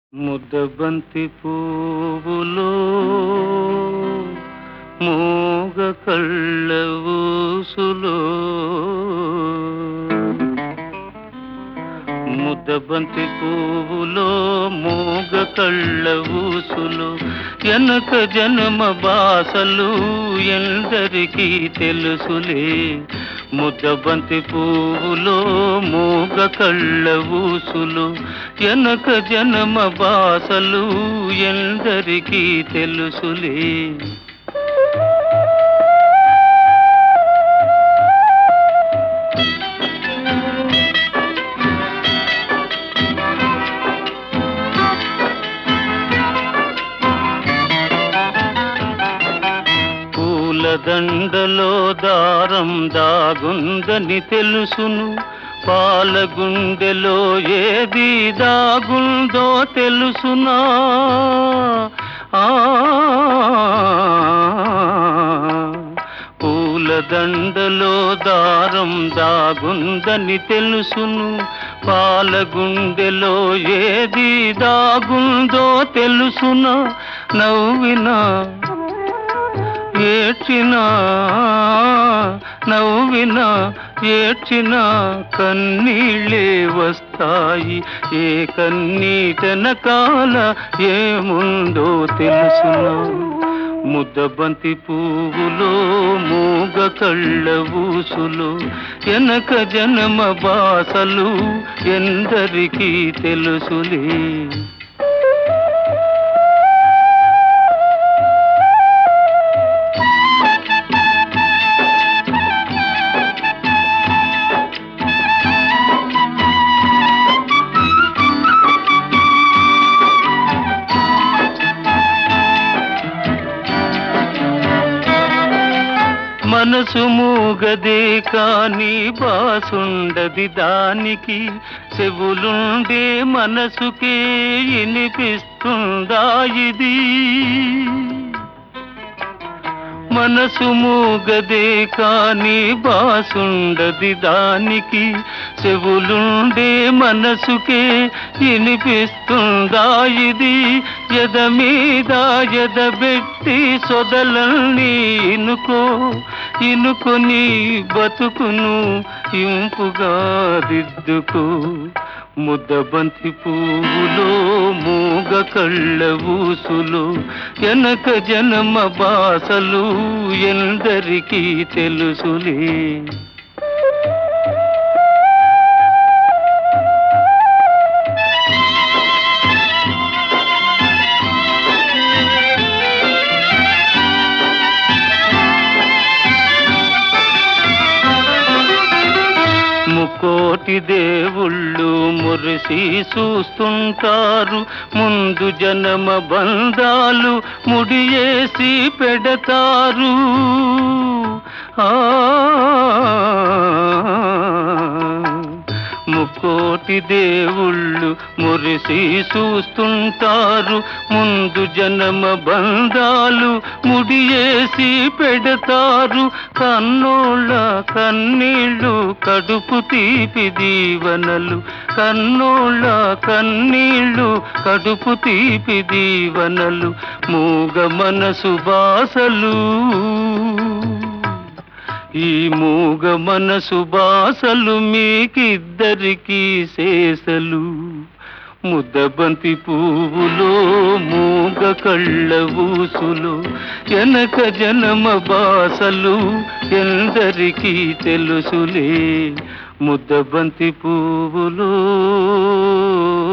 ముద్దబంతి పువ్వులో మూగ కళ్ళ ఊసులో ముద్దబంతి పువ్వులో మూగ కళ్ళ ఊసులు ఎనక జన్మ బాసలు ఎందరికీ తెలుసులే ముద్దబంతి పువ్వులో మూగ కళ్ళ ఊసులు ఎనక జన్మ బాసలు ఎందరికీ తెలుసులే పూలదండలో దారం దాగుందని తెలుసును పాల గుండెలో ఏది దాగుందో తెలుసునా ఆ పూలదండలో దారం దాగుందని తెలుసును పాల గుండెలో ఏది దాగుందో తెలుసునా నవ్వినా ఏడ్చినా నవ్వినా ఏడ్చినా కన్నీళ్ళే వస్తాయి ఏ కన్నీటనకాల ఏముందో తెలుసునా ముద్దబంతి పువ్వులో మూగ కళ్ళ ఊసులు వెనక జన్మ బాసలు ఎందరికీ తెలుసులే మనసు మూగదే కాని బాసుండది దానికి చెవులుండే మనసుకే వినిపిస్తుందా ఇది మనసు మూగదే కాని బాసుండది దానికి చెవులుండే మనసుకే వినిపిస్తుందా ఇది ఎద మీద ఎదబెట్టి సొదలల్ని ఇనుకో ఇనుకొని బతుకును ఇంపుగా దిద్దుకో ముద్దబంతి పువ్వులో మూగ కళ్ళ ఊసులు వెనక జన్మ బాసలు ఎందరికీ తెలుసులే ముకోటి దేవుళ్ళు మురిసి చూస్తుంటారు ముందు జనమ బంధాలు ముడియేసి పెడతారు ఆ ముకోటి దేవుళ్ళు మురిసి చూస్తుంటారు ముందు జనమ బంధాలు ముడియేసి పెడతారు కన్నోళ్ళ కన్నీళ్ళు కడుపు తీపి దీవనలు కన్నోళ్ళ కన్నీళ్ళు కడుపు తీపి దీవనలు మూగ మనసు బాసలు ఈ మూగ మనసు బాసలు మీకిద్దరికీ శేషలు ముద్దబంతి పువ్వులో మూగ కళ్ళ ఊసులు వెనక జనమ బాసలు ఎందరికీ తెలుసులే ముద్దబంతి పువ్వులో